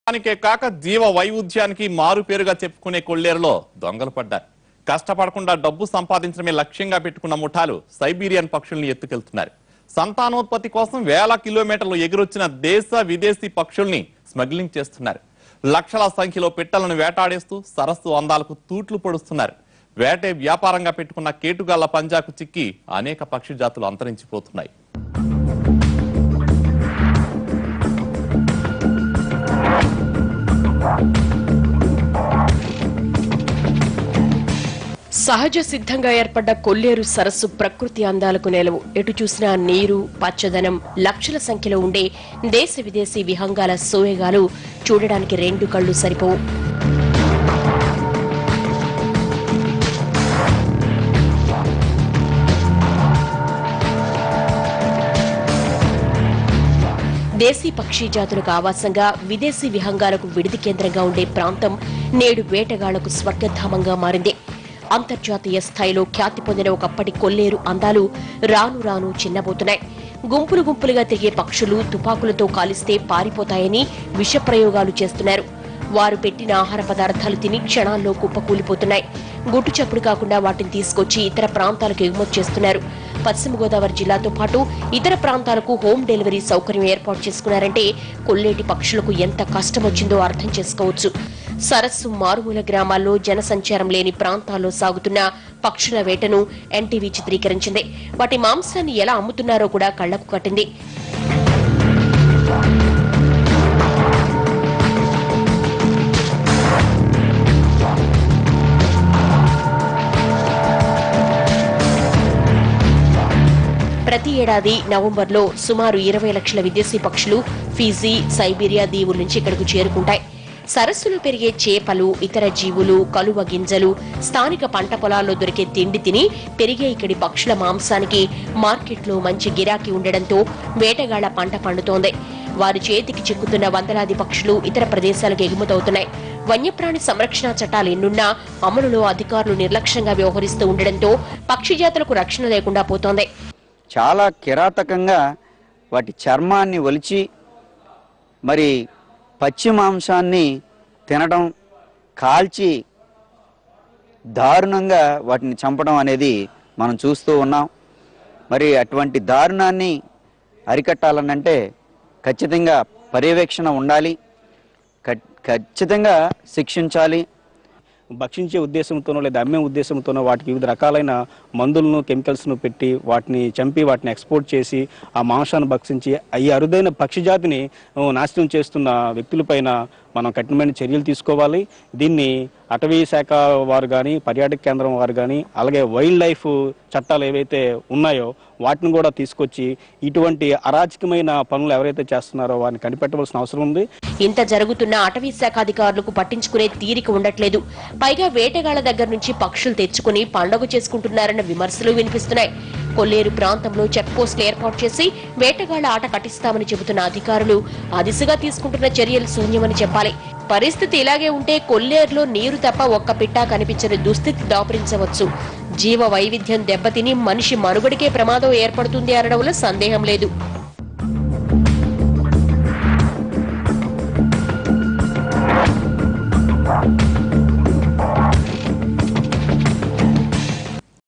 దానికే కాక జీవ వైవిధ్యానికి మారు పేరుగా చెప్పుకునే కొల్లేరులో దొంగలు పడ్డారు కష్టపడకుండా డబ్బు సంపాదించడమే లక్ష్యంగా పెట్టుకున్న ముఠాలు సైబీరియన్ పక్షుల్ని ఎత్తుకెళ్తున్నారు సంతానోత్పత్తి కోసం వేల కిలోమీటర్లు ఎగురొచ్చిన దేశ విదేశీ పక్షుల్ని స్మగ్లింగ్ చేస్తున్నారు లక్షల సంఖ్యలో పిట్టలను వేటాడేస్తూ సరస్సు అందాలకు తూట్లు పొడుస్తున్నారు వేటే వ్యాపారంగా పెట్టుకున్న కేటుగాళ్ల పంజాకు చిక్కి అనేక పక్షి జాతులు అంతరించిపోతున్నాయి సహజ సిద్ధంగా ఏర్పడ్డ కొల్లేరు సరస్సు ప్రకృతి అందాలకు నెలవు ఎటు చూసినా నీరు పచ్చదనం లక్షల సంఖ్యలో ఉండే దేశ విదేశీ విహంగాల సోయగాలు చూడడానికి రెండు కళ్ళు సరిపోవు దేశీ పక్షి జాతులకు ఆవాసంగా విదేశీ విహంగాలకు విడిది కేంద్రంగా ఉండే ప్రాంతం నేడు వేటగాళ్లకు స్వర్గధామంగా మారింది అంతర్జాతీయ స్థాయిలో ఖ్యాతి పొందిన ఒకప్పటి కొల్లేరు అందాలు రాను రాను చిన్నబోతున్నాయి గుంపులు గుంపులుగా తిరిగే పక్షులు తుపాకులతో కాలిస్తే పారిపోతాయని విషప్రయోగాలు చేస్తున్నారు వారు పెట్టిన ఆహార పదార్థాలు తిని క్షణాల్లో కుప్పకూలిపోతున్నాయి గుట్టు చప్పుడు కాకుండా వాటిని తీసుకొచ్చి ఇతర ప్రాంతాలకు ఎగుమతి చేస్తున్నారు పశ్చిమ గోదావరి జిల్లాతో పాటు ఇతర ప్రాంతాలకు హోమ్ డెలివరీ సౌకర్యం ఏర్పాటు చేసుకున్నారంటే కొల్లేటి పక్షులకు ఎంత కష్టం వచ్చిందో అర్థం చేసుకోవచ్చు సరస్సు మారుమూల గ్రామాల్లో జనసంచారం లేని ప్రాంతాల్లో సాగుతున్న పక్షుల వేటను ఎన్టీవీ చిత్రీకరించింది వాటి మాంసాన్ని ఎలా అమ్ముతున్నారో కూడా కళ్లకు కట్టింది ప్రతి ఏడాది నవంబర్లో సుమారు ఇరవై లక్షల విదేశీ పక్షులు ఫీజీ సైబీరియా దీవుల నుంచి ఇక్కడకు చేరుకుంటాయి సరస్సులో పెరిగే చేపలు ఇతర జీవులు కలువ గింజలు స్థానిక పంట పొలాల్లో దొరికే తిండి తిని పెరిగే ఇక్కడి పక్షుల మాంసానికి మార్కెట్లో మంచి గిరాకీ ఉండడంతో వేటగాళ్ల పంట పండుతోంది వారి చేతికి చిక్కుతున్న వందలాది పక్షులు ఇతర ప్రదేశాలకు ఎగుమతవుతున్నాయి వన్యప్రాణి సంరక్షణ చట్టాలు ఎన్నున్నా అమలులో అధికారులు నిర్లక్ష్యంగా వ్యవహరిస్తూ ఉండడంతో పక్షి జాతులకు రక్షణ లేకుండా పోతోంది చాలా కిరాతకంగా వాటి చర్మాన్ని ఒలిచి మరి పచ్చి మాంసాన్ని తినడం కాల్చి దారుణంగా వాటిని చంపడం అనేది మనం చూస్తూ ఉన్నాం మరి అటువంటి దారుణాన్ని అరికట్టాలనంటే ఖచ్చితంగా పర్యవేక్షణ ఉండాలి ఖ- ఖచ్చితంగా శిక్షించాలి భక్షించే ఉద్దేశంతోనో లేదా అమ్మే ఉద్దేశంతోనో వాటికి వివిధ రకాలైన మందులను కెమికల్స్ను పెట్టి వాటిని చంపి వాటిని ఎక్స్పోర్ట్ చేసి ఆ మాంసాన్ని భక్షించి ఈ అరుదైన పక్షి జాతిని ఆ, నాశనం చేస్తున్న వ్యక్తులపైన మనం కఠినమైన చర్యలు తీసుకోవాలి దీన్ని అటవీ శాఖ వారు కానీ పర్యాటక కేంద్రం వారు కానీ అలాగే వైల్డ్ లైఫ్ చట్టాలు ఏవైతే ఉన్నాయో వాటిని కూడా తీసుకొచ్చి ఇటువంటి అరాచకమైన పనులు ఎవరైతే చేస్తున్నారో వారిని కనిపెట్టవలసిన అవసరం ఉంది ఇంత జరుగుతున్న అటవీ శాఖ అధికారులకు పట్టించుకునే తీరిక ఉండట్లేదు పైగా వేటగాళ్ల దగ్గర నుంచి పక్షులు తెచ్చుకుని పండగ చేసుకుంటున్నారన్న విమర్శలు వినిపిస్తున్నాయి కొల్లేరు ప్రాంతంలో చెక్ పోస్టులు ఏర్పాటు చేసి వేటగాళ్ల ఆట కట్టిస్తామని చెబుతున్న అధికారులు ఆ దిశగా తీసుకుంటున్న చర్యలు శూన్యమని చెప్పాలి పరిస్థితి ఇలాగే ఉంటే కొల్లేరులో నీరు తప్ప ఒక్క పిట్టా కనిపించని దుస్థితి దాపురించవచ్చు జీవ వైవిధ్యం దెబ్బతిని మనిషి మనుగడికే ప్రమాదం ఏర్పడుతుంది అనడంలో సందేహం లేదు